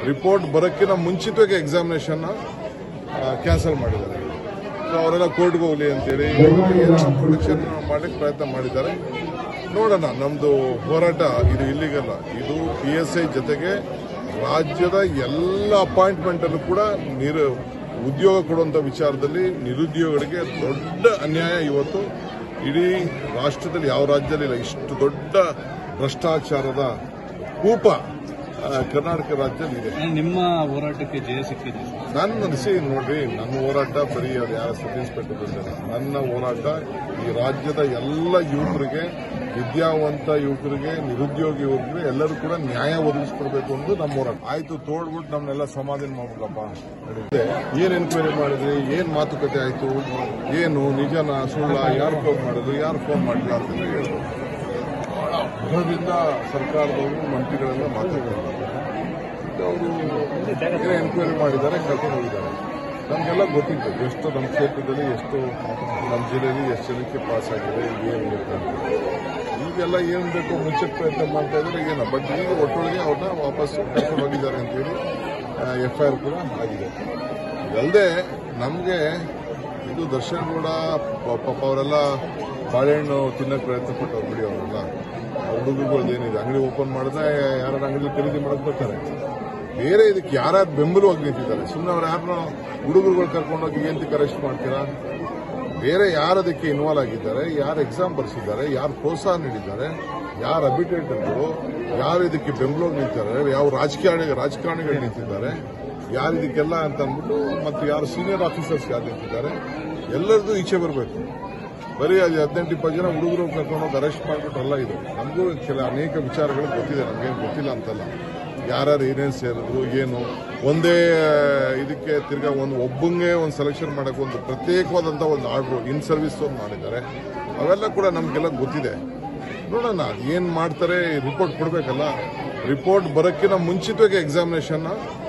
Report ಬರೋಕ್ಕಿಂತ ಮುಂಚಿತವಾಗಿ ಎಕ್ಸಾಮಿನೇಷನ್ನ cancel ಮಾಡಿದ್ದಾರೆ ಸೊ ಅವರೆಲ್ಲ ಕೋರ್ಟ್ಗೆ ಹೋಗ್ಲಿ ಅಂತೇಳಿ ಪ್ರೊಟೆಕ್ಷನ್ ಮಾಡಲಿಕ್ಕೆ ಪ್ರಯತ್ನ ಮಾಡಿದ್ದಾರೆ ನೋಡೋಣ ನಮ್ಮದು ಹೋರಾಟ ಇದು ಇಲ್ಲಿಗಲ್ಲ ಇದು ಪಿ ಎಸ್ ಐ ಜೊತೆಗೆ ರಾಜ್ಯದ ಎಲ್ಲ ಅಪಾಯಿಂಟ್ಮೆಂಟಲ್ಲೂ ಕೂಡ ನಿರು ಉದ್ಯೋಗ ಕೊಡುವಂಥ ವಿಚಾರದಲ್ಲಿ ನಿರುದ್ಯೋಗಿಗಳಿಗೆ ದೊಡ್ಡ ಅನ್ಯಾಯ ಇವತ್ತು ಇಡೀ ರಾಷ್ಟ್ರದಲ್ಲಿ ಯಾವ ರಾಜ್ಯದಲ್ಲಿ ಇಲ್ಲ ಇಷ್ಟು ದೊಡ್ಡ ಭ್ರಷ್ಟಾಚಾರದ ಕೂಪ ಆ, ಕರ್ನಾಟಕ ರಾಜ್ಯದಲ್ಲಿ ಇದೆ ನಿಮ್ಮ ಹೋರಾಟಕ್ಕೆ ಜಯ ಸಿಕ್ಕಿದೆ ನನ್ನ ಅನಿಸಿ ನೋಡ್ರಿ ನನ್ನ ಹೋರಾಟ ಬರೀ ಅದು ಯಾರ ಸಬ್ ಇನ್ಸ್ಪೆಕ್ಟರ್ ಬಂದಿಲ್ಲ ನನ್ನ ಹೋರಾಟ ಈ ರಾಜ್ಯದ ಎಲ್ಲ ಯುವಕರಿಗೆ ವಿದ್ಯಾವಂತ ಯುವಕರಿಗೆ ನಿರುದ್ಯೋಗಿ ಯುವಕರಿಗೆ ಎಲ್ಲರೂ ಕೂಡ ನ್ಯಾಯ ಒದಗಿಸ್ಕೊಡ್ಬೇಕು ಅನ್ನೋದು ನಮ್ಮ ಹೋರಾಟ ಆಯ್ತು ತೋಡ್ಬಿಟ್ಟು ನಮ್ಮನ್ನೆಲ್ಲ ಸಮಾಧಾನ ಮಾಡ್ಬೇಕಪ್ಪ ನಡೀತೆ. ಏನ್ ಎನ್ಕ್ವೈರಿ ಮಾಡಿದ್ರಿ ಏನ್ ಮಾತುಕತೆ ಆಯ್ತು ಏನು ನಿಜನ ಸುಳ್ಳ ಯಾರು ಫೋನ್ ಮಾಡಿದ್ರು ಯಾರು ಫೋನ್ ಮಾಡಿಲ್ಲ ಅಂತ ಹೇಳ್ಬೇಕು ಭರದಿಂದ ಸರ್ಕಾರದವರು ಮಂತ್ರಿಗಳೆಲ್ಲ ಮಾತಾಡ್ತಾರೆ ಅವರು ಎನ್ಕ್ವೈರಿ ಮಾಡಿದ್ದಾರೆ ಕರ್ಕೊಂಡು ಹೋಗಿದ್ದಾರೆ ನಮಗೆಲ್ಲ ಗೊತ್ತಿತ್ತು ಎಷ್ಟು ನಮ್ಮ ಕ್ಷೇತ್ರದಲ್ಲಿ ಎಷ್ಟು ನಮ್ಮ ಜಿಲ್ಲೆಯಲ್ಲಿ ಎಷ್ಟು ಜನಕ್ಕೆ ಪಾಸ್ ಆಗಿದೆ ಏನು ಅಂತ ಈಗೆಲ್ಲ ಏನು ಬೇಕು ಮುಚ್ಚಕ್ಕೆ ಪ್ರಯತ್ನ ಮಾಡ್ತಾ ಇದ್ದಾರೆ ಏನೋ ಬಟ್ ಈಗ ಒಟ್ಟೊಳಗೆ ಅವ್ರನ್ನ ವಾಪಸ್ ಕರ್ಕೊಂಡು ಹೋಗಿದ್ದಾರೆ ಅಂತೇಳಿ ಎಫ್ ಐ ಆರ್ ಕೂಡ ಆಗಿದೆ ಇದಲ್ಲದೆ ನಮಗೆ ಇದು ದರ್ಶನ್ ಗೌಡ ಪ- ಪಾಪ ಅವರೆಲ್ಲ ಬಾಳೆಹಣ್ಣು ತಿನ್ನಕ್ಕೆ ಪ್ರಯತ್ನ ಪಟ್ಟವ್ರು ಬಿಡಿ ಅವರೆಲ್ಲ ಹುಡುಗರುಗಳ್ದು ಏನಿದೆ ಅಂಗಡಿ ಓಪನ್ ಮಾಡಿದ್ರೆ ಯಾರು ಅಂಗಡಿ ಖರೀದಿ ಮಾಡಕ್ ಬರ್ತಾರೆ ಬೇರೆ ಇದಕ್ಕೆ ಯಾರ್ಯಾರು ಬೆಂಬಲವಾಗಿ ನಿಂತಿದ್ದಾರೆ ಸುಮ್ಮನೆ ಅವ್ರು ಯಾರನ್ನ ಹುಡುಗರುಗಳು ಕರ್ಕೊಂಡೋಗಿ ಏಂತಕ್ಕೆ ಅರೆಸ್ಟ್ ಮಾಡ್ತೀರಾ ಬೇರೆ ಯಾರು ಅದಕ್ಕೆ ಇನ್ವಾಲ್ವ್ ಆಗಿದ್ದಾರೆ ಯಾರು ಎಕ್ಸಾಮ್ ಬರ್ಸಿದ್ದಾರೆ ಯಾರು ಪ್ರೋತ್ಸಾಹ ನೀಡಿದ್ದಾರೆ ಯಾರು ಅಬಿಟೇಟರ್ಗಳು ಯಾರು ಇದಕ್ಕೆ ಬೆಂಬಲವಾಗಿ ನಿಂತಿದ್ದಾರೆ ಯಾವ ರಾಜಕಾರಣಿ ರಾಜಕಾರಣಿಗಳು ನಿಂತಿದ್ದಾರೆ ಯಾರು ಇದಕ್ಕೆಲ್ಲ ಅಂತ ಅಂದ್ಬಿಟ್ಟು ಮತ್ತು ಯಾರು ಸೀನಿಯರ್ ಆಫೀಸರ್ಸ್ ಯಾರು ನಿಂತಿದ್ದಾರೆ ಎಲ್ಲರದ್ದು ಈಚೆ ಬರಬೇಕು ಬರೀ ಅದು ಹದಿನೆಂಟು ಇಪ್ಪತ್ತು ಜನ ಹುಡುಗರು ಕರ್ಕೊಂಡೋಗಿ ಅರೆಸ್ಟ್ ಮಾಡಿಬಿಟ್ರಲ್ಲ ಇದು ನಮಗೂ ಕೆಲ ಅನೇಕ ವಿಚಾರಗಳು ಗೊತ್ತಿದೆ ನಮಗೇನು ಗೊತ್ತಿಲ್ಲ ಅಂತಲ್ಲ ಯಾರ್ಯಾರು ಏನೇನು ಸೇರಿದ್ರು ಏನು ಒಂದೇ ಇದಕ್ಕೆ ತಿರ್ಗಾ ಒಂದು ಒಬ್ಬಂಗೆ ಒಂದು ಸೆಲೆಕ್ಷನ್ ಮಾಡಕ್ಕೆ ಒಂದು ಪ್ರತ್ಯೇಕವಾದಂಥ ಒಂದು ಆರ್ಡ್ರು ಇನ್ ಸರ್ವಿಸ್ ಒಂದು ಮಾಡಿದ್ದಾರೆ ಅವೆಲ್ಲ ಕೂಡ ನಮಗೆಲ್ಲ ಗೊತ್ತಿದೆ ನೋಡೋಣ ಏನು ಮಾಡ್ತಾರೆ ರಿಪೋರ್ಟ್ ಕೊಡಬೇಕಲ್ಲ ರಿಪೋರ್ಟ್ ಬರೋಕ್ಕಿಂತ ಮುಂಚಿತವಾಗಿ ಎಕ್ಸಾಮಿನೇಷನ್ನ